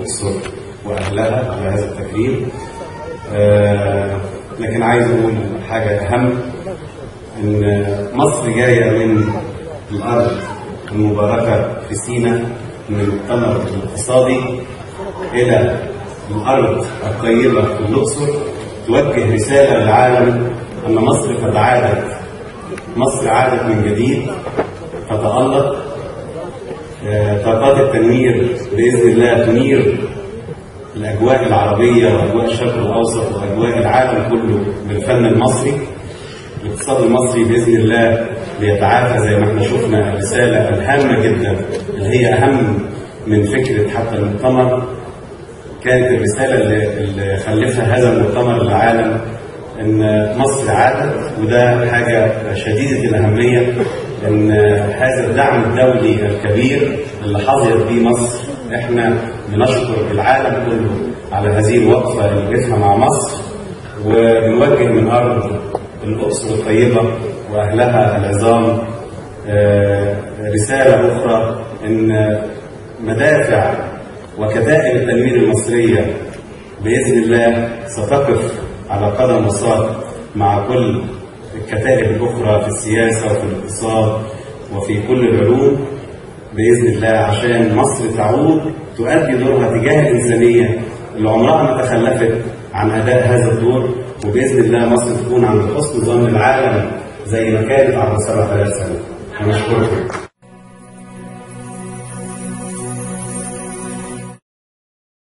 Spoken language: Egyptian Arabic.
الأقصر وأهلها على هذا التكريم آه، لكن عايز أقول حاجة أهم إن مصر جاية من الأرض المباركة في سيناء من المؤتمر الاقتصادي إلى الأرض الطيبة في الأقصر توجه رسالة للعالم أن مصر قد عادت مصر عادت من جديد تتألق آه، طاقات التنوير بإذن الله تنير الأجواء العربية وأجواء الشرق الأوسط وأجواء العالم كله بالفن المصري الاقتصاد المصري بإذن الله بيتعافى زي ما احنا شفنا رسالة الهامة جدا اللي هي أهم من فكرة حتى المؤتمر كانت الرسالة اللي, اللي خلفها هذا المؤتمر للعالم ان مصر عادت وده حاجة شديدة الأهمية ان هذا الدعم الدولي الكبير اللي حظيت به مصر احنا بنشكر العالم كله على هذه الوقفة اللي جتها مع مصر وبنوجه من أرض الأقصر الطيبة وأهلها العظام آه، رسالة أخرى إن مدافع وكتائب التنوير المصرية بإذن الله ستقف على قدم وساق مع كل الكتائب الأخرى في السياسة وفي الاقتصاد وفي كل العلوم بإذن الله عشان مصر تعود تؤدي دورها تجاه الإنسانية اللي عمرها ما تخلفت عن أداء هذا الدور وبإذن الله مصر تكون عند حسن ظن العالم زي ما كانت عبر 7000 سنة. أنا أشكركم.